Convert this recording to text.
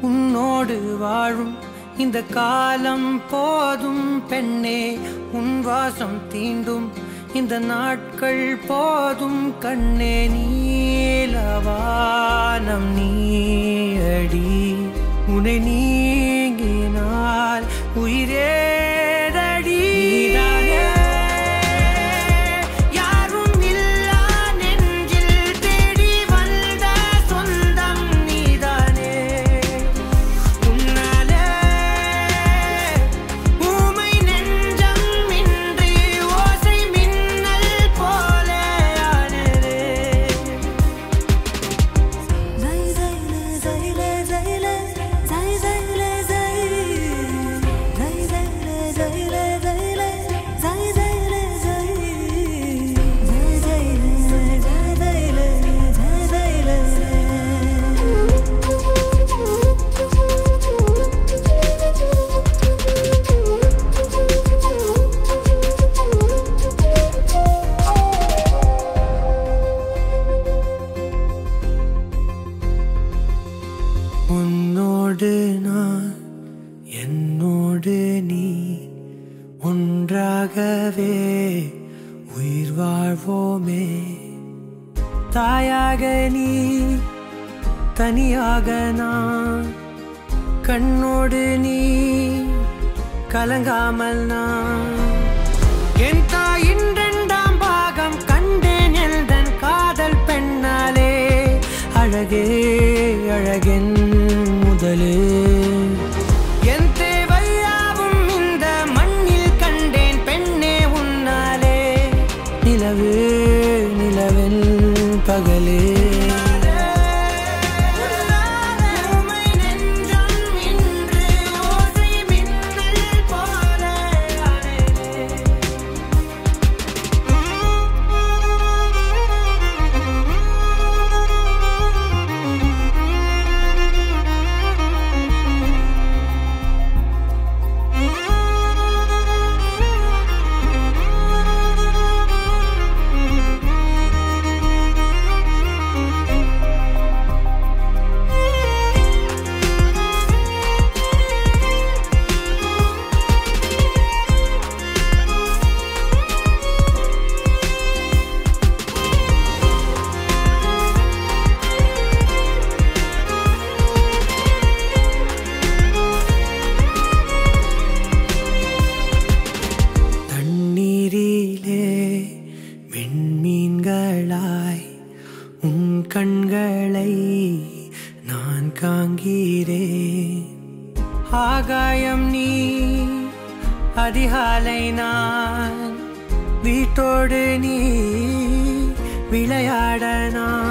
உன்னோடு வாழும் இந்த காலம் போதும் பெண்ணே உன் வாசம் தீண்டும் இந்த நாட்கள் போதும் கண்ணே நீலவானம் நீயடி உனை நீங்கினால் உயிரேதடி யாரும் இல்லா நெஞ்சில் தேடி வந்த சொந்தம் நீதானே உன்னாலே ஊமை நெஞ்சம் இன்றி ஓசை மின்னல் போல ஆனதே Zai zai le zai le zai le zai zai le zai zai zai le zai le zai le zai zai le zai zai zai le zai zai le zai zai le உன்னோடு நான் என்னோடு நீ ஒன்றாகவே உயிர் வாழ்வோமே தாயாக நீ தனியாக நான் கண்ணோடு நீ கலங்காமல் நான் என் தாயின் இரண்டாம் பாகம் கண்டேன் எந்தன் காதல் பெண்ணாலே அழகே அழகென் முதலே என் தேவையாவும் இந்த மண்ணில் கண்டேன் பெண்ணே உன்னாலே நிலவே நிலவென் பகலே ஊமை நெஞ்சம் இன்று ஓசை மின்னல் போல அலையே. தண்ணீரிலே விண்மீன்களாய் உன் கண்களை நான் காண்கிறேன் ஆகாயம் நீ அதிகாலை நான் வீட்டோடு நீ விளையாட நான்